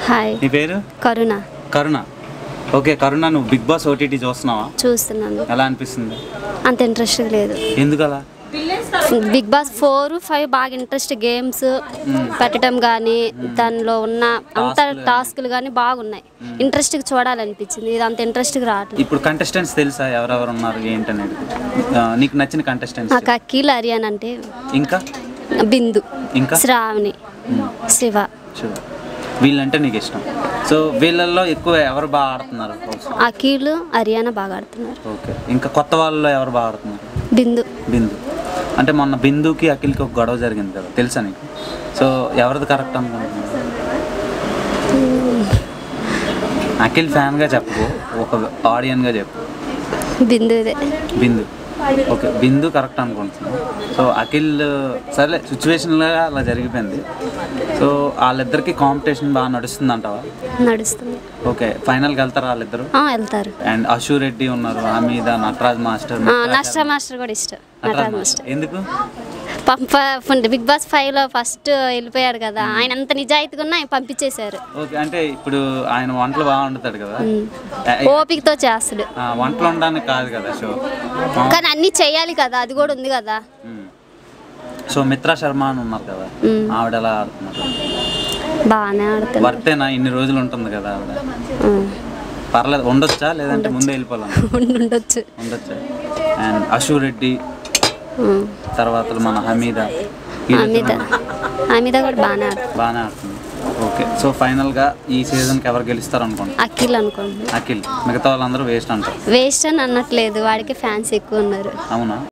Hi నీ పేరు కరుణ కరుణ okay కరుణ నువ్వు బిగ్ బాస్ ఓటీటీ చూస్తున్నావా చూస్తున్నాను ఎలా అనిపిస్తుంది అంత ఇంట్రెస్ట్ లేదు ఎందుకలా బిగ్ బాస్ ఫోర్ ఫైవ్ బాగా ఇంట్రెస్ట్ గేమ్స్ పెట్టడం కానీ దానిలో ఉన్న అంత టాస్క్లు కానీ బాగున్నాయి ఇంట్రెస్ట్గా చూడాలనిపించింది ఇది అంత ఇంట్రెస్ట్గా రావట్లేదు ఇప్పుడు కంటెస్టెంట్స్ తెలుసా ఎవరెవరు ఉన్నారు ఏంటనేది ఆ, నీకు నచ్చిన కంటెస్టెంట్స్ నాకు అఖిల్ హరియాన్ అంటే ఇంకా బిందు ఇంకా శ్రావణి శివ Sure. వీళ్ళంటే నీకు ఇష్టం సో వీళ్ళల్లో ఎక్కువ ఎవరు బాగా ఆడుతున్నారు అఖిల్ హరియానా బాగా ఆడుతున్నారు ఓకే ఇంకా కొత్త వాళ్ళలో ఎవరు బాగా ఆడుతున్నారు బిందు బిందు అంటే మొన్న బిందుకి అఖిల్కి ఒక గొడవ జరిగింది కదా తెలుసా నీకు సో ఎవరిది కరెక్ట్ అనుకుంటున్నారు అఖిల్ ఫ్యాన్గా చెప్పు ఒక ఆడియన్గా చెప్పు బిందు ఇదే బిందు ఓకే బిందు కరెక్ట్ అనుకుంటున్నాను సో అఖిల్ సరే సిచ్యువేషన్లో అలా జరిగిపోయింది సో వాళ్ళిద్దరికి కాంపిటీషన్ బాగా నడుస్తుంది అంటావా నడుస్తుంది ఓకే ఫైనల్కి వెళ్తారా వాళ్ళిద్దరు ఆ, వెళ్తారు అండ్ అశు రెడ్డి ఉన్నారు హమీద నటరాజ్ మాస్టర్ ఆ, నష్ట మాస్టర్ కూడా ఇష్టం నటరాజ్ మాస్టర్ ఎందుకు పంప బిగ్ బాస్ ఫైవ్ లో ఫస్ట్ వెళ్ళిపోయాడు కదా ఆయన అంత నిజాయితీగా ఉన్నా ఆయన పంపించేశారు ఓకే అంటే ఇప్పుడు ఆయన వంటలు బాగా వండుతాడు కదా ఆ, ఓపికతో చేస్తాడు ఆ, వంటలు వండడానికి కాదు కదా షో కానీ అన్ని చెయ్యాలి కదా అది కూడా ఉంది కదా సో మిత్రా శర్మ అని ఉన్నారు కదా మ్మ్. ఆవిడ ఎలా ఆడుతున్నారు బాగానే ఆడుతున్నాడు వర్తేనా ఇన్ని రోజులు ఉంటుంది కదా ఆవిడ ఉమ్. పర్లేదు ఉండొచ్చా లేదంటే ముందే వెళ్ళిపోవాలన్నా ఉండి ఉండొచ్చు ఉండొచ్చా అండ్ అశు రెడ్డి ఉమ్. తర్వాత మన హమీద అమిత అమిత కూడా బాగానే ఆడుతుంది బాగానే ఆడుతుంది ఓకే సో ఫైనల్గా ఈ సీజన్కి ఎవరు గెలుస్తారు అనుకోండి అఖిల్ అనుకోండి అఖిల్ మిగతా వాళ్ళందరూ వేస్ట్ అంటారు వేస్ట్ అని అనట్లేదు వాడికి ఫ్యాన్స్ ఎక్కువ ఉన్నారు అవునా